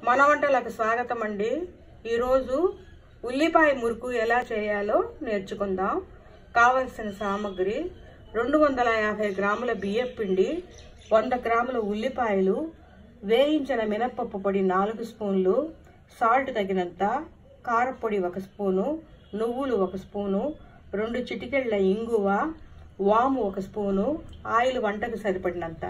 మన వంటలకు స్వాగతం అండి ఈరోజు ఉల్లిపాయ మురుకు ఎలా చేయాలో నేర్చుకుందాం కావలసిన సామాగ్రి రెండు వందల యాభై గ్రాముల బియ్యం పిండి వంద గ్రాముల ఉల్లిపాయలు వేయించిన మినప్పప్పు పొడి నాలుగు స్పూన్లు సాల్ట్ తగినంత కారపొడి ఒక స్పూను నువ్వులు ఒక స్పూను రెండు చిటికెళ్ళ ఇంగువ వాము ఒక స్పూను ఆయిల్ వంటకు సరిపడినంత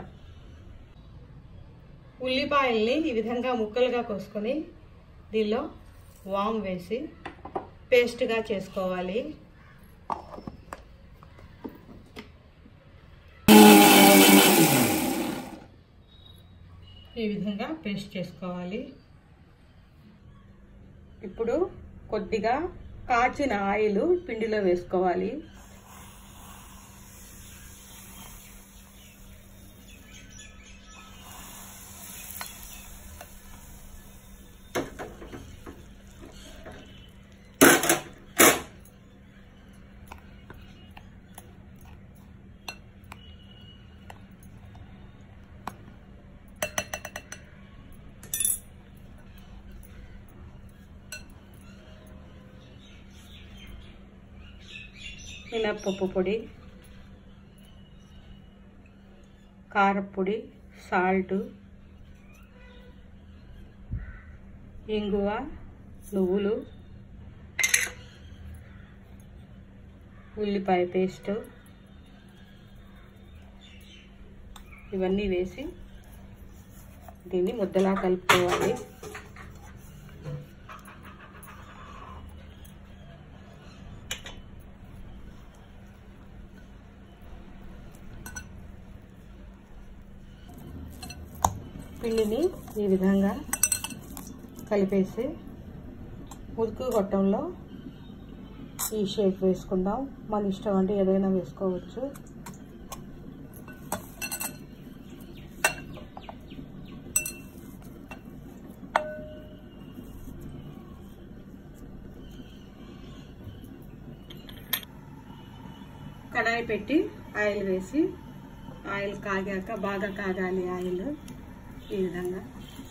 ఉల్లిపాయల్ని ఈ విధంగా ముక్కలుగా కోసుకొని దీనిలో వాము వేసి పేస్ట్గా చేసుకోవాలి ఈ విధంగా పేస్ట్ చేసుకోవాలి ఇప్పుడు కొద్దిగా కాచిన ఆయిల్ పిండిలో వేసుకోవాలి మినప్పప్పు పొడి కారపొడి సాల్ట్ ఇంగువ నువ్వులు ఉల్లిపాయ పేస్ట్ ఇవన్నీ వేసి దీన్ని ముద్దలా కలుపుకోవాలి పిండిని ఈ విధంగా కలిపేసి ఉదుకు గొట్టంలో ఈ షేప్ వేసుకుందాం మన ఇష్టం అంటే ఏదైనా వేసుకోవచ్చు కడాయి పెట్టి ఆయిల్ వేసి ఆయిల్ కాగాక బాగా కాగాలి ఆయిల్ ఈ విధంగా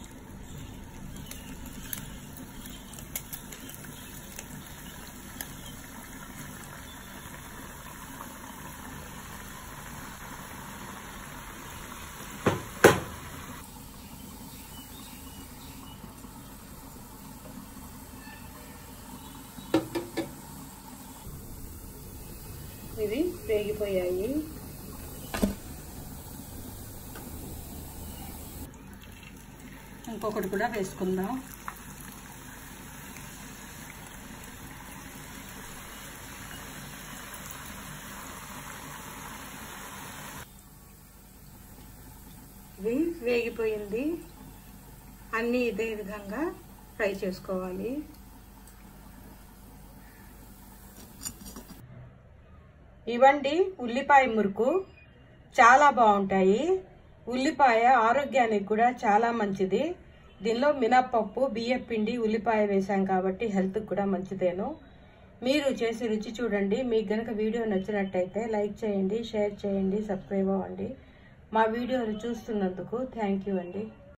ఇవి వేగిపోయాయి ఇంకొకటి కూడా వేసుకుందాం ఇది వేగిపోయింది అన్నీ ఇదే విధంగా ఫ్రై చేసుకోవాలి ఇవండి ఉల్లిపాయ మురుకు చాలా బాగుంటాయి ఉల్లిపాయ ఆరోగ్యానికి కూడా చాలా మంచిది దీనిలో మినప్పప్పు బియ్యం పిండి ఉల్లిపాయ వేసాం కాబట్టి హెల్త్కి కూడా మంచిదేను మీరు చేసి రుచి చూడండి మీకు గనక వీడియో నచ్చినట్టయితే లైక్ చేయండి షేర్ చేయండి సబ్స్క్రైబ్ అవ్వండి మా వీడియోలు చూస్తున్నందుకు థ్యాంక్ యూ అండి